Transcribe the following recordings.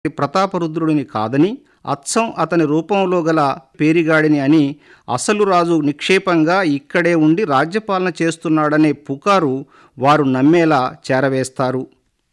ప్రతాపరుద్రుడిని కాదని అచ్చం అతని రూపంలో గల పేరిగాడిని అని అసలు రాజు నిక్షేపంగా ఇక్కడే ఉండి రాజ్యపాలన చేస్తున్నాడనే పుకారు వారు నమ్మేలా చేరవేస్తారు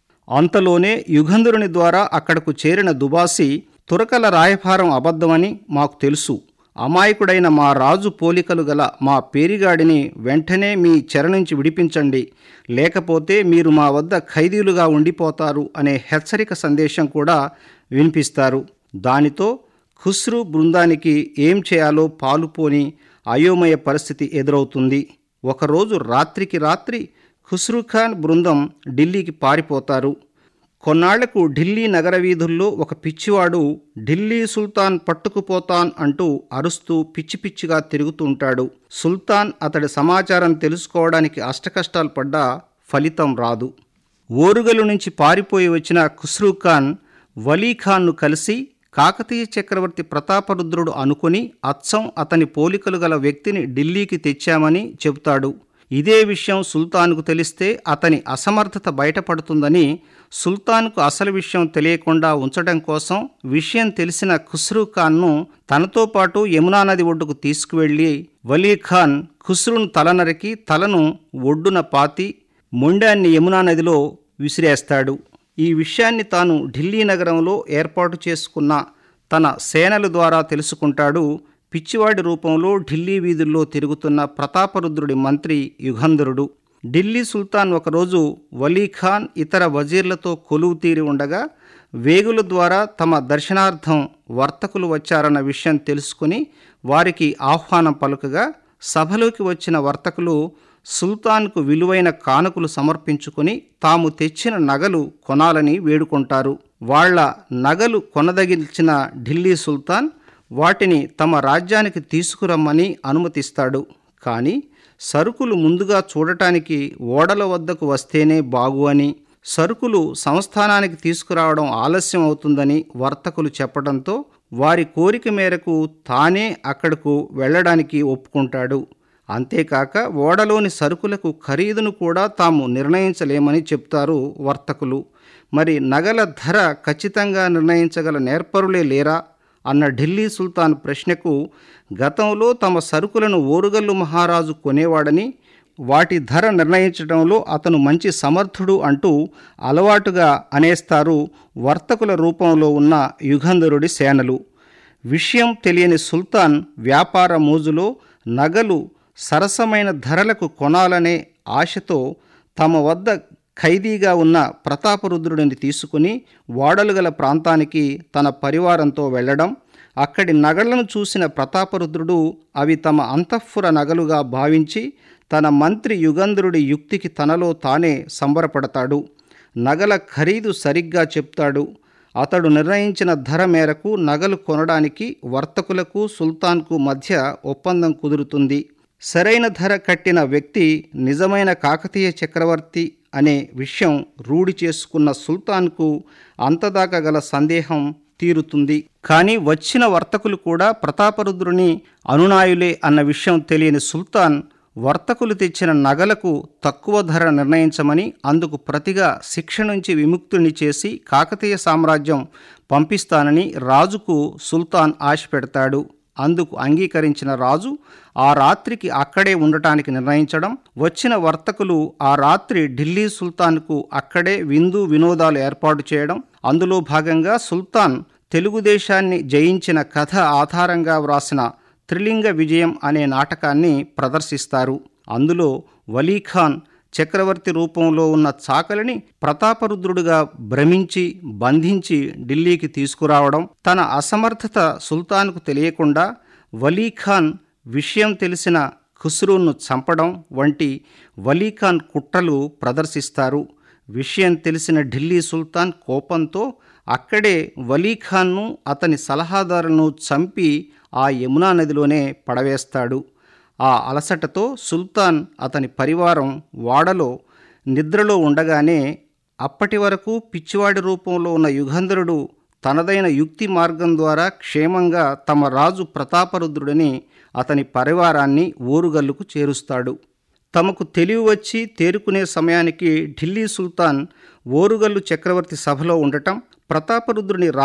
అంతలోనే యుగంధరుని ద్వారా అక్కడకు చేరిన దుబాసి తురకల రాయభారం అబద్ధమని మాకు తెలుసు అమాయకుడైన మా రాజు పోలికలు గల మా పేరిగాడిని వెంటనే మీ చెర నుంచి విడిపించండి లేకపోతే మీరు మా వద్ద ఖైదీలుగా ఉండిపోతారు అనే హెచ్చరిక సందేశం కూడా వినిపిస్తారు దానితో ఖుస్రు బృందానికి ఏం చేయాలో పాలుపోని అయోమయ పరిస్థితి ఎదురవుతుంది ఒకరోజు రాత్రికి రాత్రి ఖుస్రుఖాన్ బృందం ఢిల్లీకి పారిపోతారు కొన్నాళ్లకు ఢిల్లీ నగర వీధుల్లో ఒక పిచ్చివాడు ఢిల్లీ సుల్తాన్ పట్టుకుపోతాన్ అంటూ అరుస్తూ పిచ్చి పిచ్చిగా తిరుగుతుంటాడు సుల్తాన్ అతడి సమాచారం తెలుసుకోవడానికి అష్టకష్టాలు పడ్డా ఫలితం రాదు ఓరుగలు నుంచి పారిపోయి వచ్చిన ఖుస్రూ ఖాన్ వలీఖాన్ను కలిసి కాకతీయ చక్రవర్తి ప్రతాపరుద్రుడు అనుకుని అచ్చం అతని పోలికలు గల వ్యక్తిని ఢిల్లీకి తెచ్చామని చెబుతాడు ఇదే విషయం సుల్తాన్కు తెలిస్తే అతని అసమర్థత బయటపడుతుందని సుల్తాన్కు అసలు విషయం తెలియకుండా ఉంచడం కోసం విషయం తెలిసిన ఖుస్రూ ఖాన్ను తనతో పాటు యమునా నది ఒడ్డుకు తీసుకువెళ్లి వలీఖాన్ ఖుస్రును తల నరికి తలను ఒడ్డున పాతి మొండాన్ని యమునా నదిలో విసిరేస్తాడు ఈ విషయాన్ని తాను ఢిల్లీ నగరంలో ఏర్పాటు చేసుకున్న తన సేనల ద్వారా తెలుసుకుంటాడు పిచ్చివాడి రూపంలో ఢిల్లీ వీధుల్లో తిరుగుతున్న ప్రతాపరుద్రుడి మంత్రి యుగంధరుడు ఢిల్లీ సుల్తాన్ ఒకరోజు వలీఖాన్ ఇతర వజీర్లతో కొలువు తీరి ఉండగా వేగుల ద్వారా తమ దర్శనార్థం వర్తకులు వచ్చారన్న విషయం తెలుసుకుని వారికి ఆహ్వానం పలుకగా సభలోకి వచ్చిన వర్తకులు సుల్తాన్కు విలువైన కానుకలు సమర్పించుకుని తాము తెచ్చిన నగలు కొనాలని వేడుకుంటారు వాళ్ల నగలు కొనదగిల్చిన ఢిల్లీ సుల్తాన్ వాటిని తమ రాజ్యానికి తీసుకురమ్మని అనుమతిస్తాడు కానీ సరుకులు ముందుగా చూడటానికి ఓడల వద్దకు వస్తేనే బాగు అని సరుకులు సంస్థానానికి తీసుకురావడం ఆలస్యం అవుతుందని వర్తకులు చెప్పడంతో వారి కోరిక మేరకు తానే అక్కడకు వెళ్ళడానికి ఒప్పుకుంటాడు అంతేకాక ఓడలోని సరుకులకు ఖరీదును కూడా తాము నిర్ణయించలేమని చెప్తారు వర్తకులు మరి నగల ధర ఖచ్చితంగా నిర్ణయించగల నేర్పరులే లేరా అన్న ఢిల్లీ సుల్తాన్ ప్రశ్నకు గతంలో తమ సరుకులను ఓరుగల్లు మహారాజు కొనేవాడని వాటి ధర నిర్ణయించడంలో అతను మంచి సమర్థుడు అంటూ అలవాటుగా అనేస్తారు వర్తకుల రూపంలో ఉన్న యుగంధరుడి సేనలు విషయం తెలియని సుల్తాన్ వ్యాపార మోజులో నగలు సరసమైన ధరలకు కొనాలనే ఆశతో తమ వద్ద ఖైదీగా ఉన్న ప్రతాపరుద్రుడిని తీసుకుని వాడలు గల ప్రాంతానికి తన పరివారంతో వెళ్ళడం అక్కడి నగలను చూసిన ప్రతాపరుద్రుడు అవి తమ అంతఃపుర నగలుగా భావించి తన మంత్రి యుగంధరుడి యుక్తికి తనలో తానే సంబరపడతాడు నగల ఖరీదు సరిగ్గా చెప్తాడు అతడు నిర్ణయించిన ధర మేరకు నగలు కొనడానికి వర్తకులకు సుల్తాన్కు మధ్య ఒప్పందం కుదురుతుంది సరైన ధర కట్టిన వ్యక్తి నిజమైన కాకతీయ చక్రవర్తి అనే విషయం రూఢి చేసుకున్న సుల్తాన్కు అంతదాకా గల సందేహం తీరుతుంది కానీ వచ్చిన వర్తకులు కూడా ప్రతాపరుద్రుని అనునాయులే అన్న విషయం తెలియని సుల్తాన్ వర్తకులు తెచ్చిన నగలకు తక్కువ ధర నిర్ణయించమని అందుకు ప్రతిగా శిక్ష నుంచి విముక్తుని చేసి కాకతీయ సామ్రాజ్యం పంపిస్తానని రాజుకు సుల్తాన్ ఆశ పెడతాడు అందుకు అంగీకరించిన రాజు ఆ రాత్రికి అక్కడే ఉండటానికి నిర్ణయించడం వచ్చిన వర్తకులు ఆ రాత్రి ఢిల్లీ సుల్తాన్కు అక్కడే విందు వినోదాలు ఏర్పాటు చేయడం అందులో భాగంగా సుల్తాన్ తెలుగుదేశాన్ని జయించిన కథ ఆధారంగా వ్రాసిన త్రిలింగ విజయం అనే నాటకాన్ని ప్రదర్శిస్తారు అందులో వలీఖాన్ చక్రవర్తి రూపంలో ఉన్న చాకలిని ప్రతాపరుద్రుడుగా భ్రమించి బంధించి ఢిల్లీకి తీసుకురావడం తన అసమర్థత సుల్తాన్కు తెలియకుండా వలీఖాన్ విషయం తెలిసిన ఖుస్రూను చంపడం వంటి వలీఖాన్ కుట్రలు ప్రదర్శిస్తారు విషయం తెలిసిన ఢిల్లీ సుల్తాన్ కోపంతో అక్కడే వలీఖాన్ను అతని సలహాదారులను చంపి ఆ యమునా నదిలోనే పడవేస్తాడు ఆ అలసటతో సుల్తాన్ అతని పరివారం వాడలో నిద్రలో ఉండగానే అప్పటి వరకు పిచ్చివాడి రూపంలో ఉన్న యుగంధరుడు తనదైన యుక్తి మార్గం ద్వారా క్షేమంగా తమ రాజు ప్రతాపరుద్రుడిని అతని పరివారాన్ని ఊరుగల్లుకు చేరుస్తాడు తమకు తెలివి వచ్చి తేరుకునే సమయానికి ఢిల్లీ సుల్తాన్ ఓరుగల్లు చక్రవర్తి సభలో ఉండటం ప్రతాపరుద్రుని